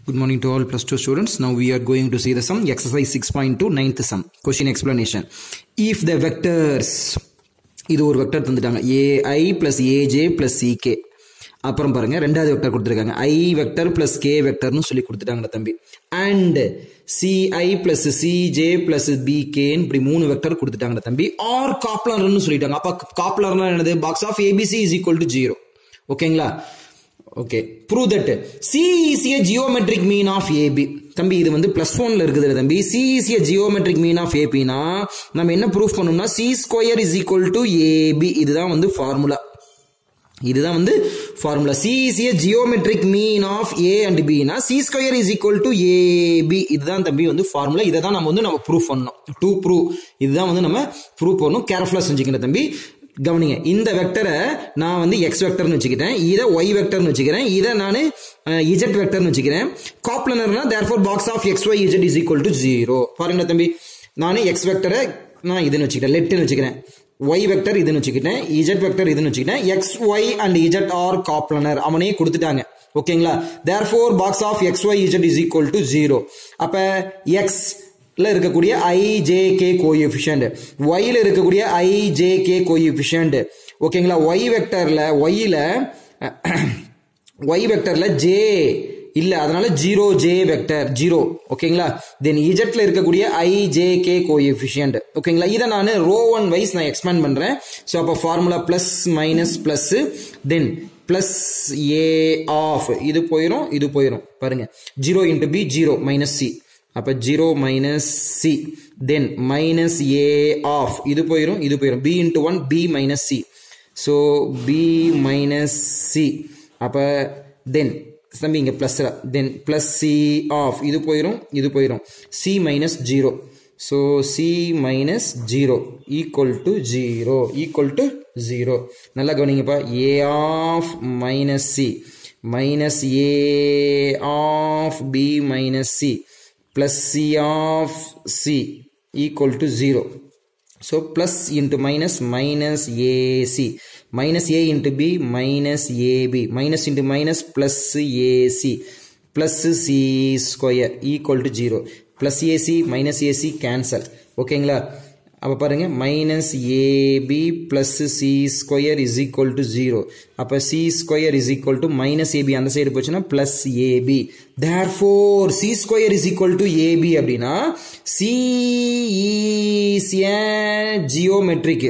Good morning to all plus 2 students. Now we are going to see the sum exercise 6.2 ninth sum. Question explanation. If the vectors இது ஒரு vector தந்துட்டாங்க AI plus AJ plus CK அப்புறம் பாருங்க ரெண்டாவது vector கொடுத்துருக்காங்க I vector plus K வெக்டர்னு சொல்லி கொடுத்துட்டாங்க தம்பி and CI plus CJ plus பிகேன்னு இப்படி மூணு வெக்டர் கொடுத்துட்டாங்க தம்பி ஆர் காப்லர்னு சொல்லிட்டாங்க அப்ப காப்லர்னா என்னது box of ABC is equal to zero ஓகேங்களா okay prove that C is a geometric mean of AB தம்பி இது வந்து பிளஸ் ஒன்ல இருக்குது தம்பி C is a geometric mean of ஏபினா நம்ம என்ன ப்ரூஃப் பண்ணோம்னா C square is equal to AB இதுதான் வந்து ஃபார்முலா இதுதான் வந்து formula C is a geometric mean of A and பினா C square is equal to AB இதுதான் தம்பி வந்து ஃபார்முலா இதை தான் நம்ம வந்து நம்ம ப்ரூஃப் பண்ணணும் டூ ப்ரூவ் இதுதான் வந்து நம்ம ப்ரூவ் பண்ணணும் கேர்ஃபுல்லாக செஞ்சுக்கணும் தம்பி கவனிங்க இந்த வெக்டரை நான் வந்து எக்ஸ் வெக்டர்னு வச்சுக்கிட்டேன் இதை ஒய் வெக்டர்னு வச்சுக்கிறேன் இதை நான் இஜெட் வெக்டர்னு வச்சுக்கிறேன் காப்லனர்னா therefore box of X Y Z is equal to zero பாருங்க தம்பி நான் எக்ஸ் வெக்டரை நான் இதுன்னு வச்சுக்கிறேன் லெட்டுன்னு வச்சுக்கிறேன் ஒய் வெக்டர் இதுன்னு வச்சுக்கிட்டேன் இஜெட் வெக்டர் இதுன்னு வச்சுக்கிட்டேன் X Y and Z are coplanar அவனே கொடுத்துட்டாங்க ஓகேங்களா therefore box of X Y Z is equal to zero அப்ப எக்ஸ் இருக்கக்கூடிய ஐ ஜே கே கோஎஃபிஷியன்ட் ஒய்ல இருக்கக்கூடிய ஐ ஜே கே கோஎஃபிஷியன்ட் ஓகேங்களா ஒய் வெக்டர்ல ஒய்ல ஒய் வெக்டர்ல ஜே இல்ல அதனால ஜீரோ ஜே வெக்டர் ஜீரோ ஓகேங்களா தென் இஜெட்ல இருக்கக்கூடிய ஐ ஜே கே கோஎஃபிஷியன்ட் ஓகேங்களா இதை நான் ரோ ஒன் வைஸ் நான் எக்ஸ்பேண்ட் பண்றேன் ஸோ அப்போ formula plus minus plus then plus A of இது போயிடும் இது போயிடும் பாருங்க zero into B zero minus C அப்ப zero minus C then minus A of இது போயிடும் இது போயிடும் B into one B minus C so B minus C அப்போ தென் தம்பி இங்கே plus then plus C of இது போயிடும் இது போயிடும் C minus zero so C minus zero equal to zero equal to zero நல்லா கவனிங்கப்பா A of minus C minus A of B minus C plus c of c equal to 0. So plus into minus minus ac minus a into b minus ab minus into minus plus ac plus c square equal to 0 plus ac minus ac cancel ஓகேங்களா அப்போ பாருங்க minus AB plus C square is equal to zero அப்போ C square is equal to minus AB அந்த side போச்சுன்னா plus AB therefore C square is equal to AB அப்படின்னா C geometric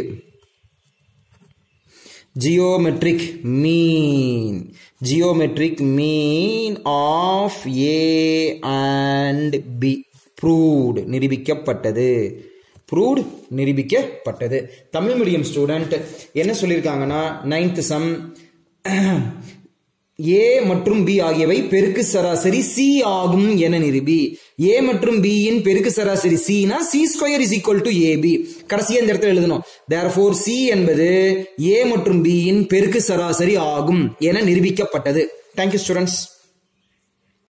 geometric mean geometric mean of A and B proved நிரூபிக்கப்பட்டது proved நிரூபிக்கப்பட்டது Tamil medium student என்ன சொல்லியிருக்காங்கன்னா ninth some ஏ மற்றும் B ஆகியவை பெருக்கு சராசரி சி ஆகும் என நிரூபி ஏ மற்றும் பி இன் பெருக்கு சராசரி சினா C square is equal to AB கடைசியா இந்த இடத்துல எழுதணும் தேர் ஃபோர் சி என்பது ஏ மற்றும் பி இன் பெருக்கு சராசரி ஆகும் என நிரூபிக்கப்பட்டது தேங்க்யூ ஸ்டூடெண்ட்ஸ்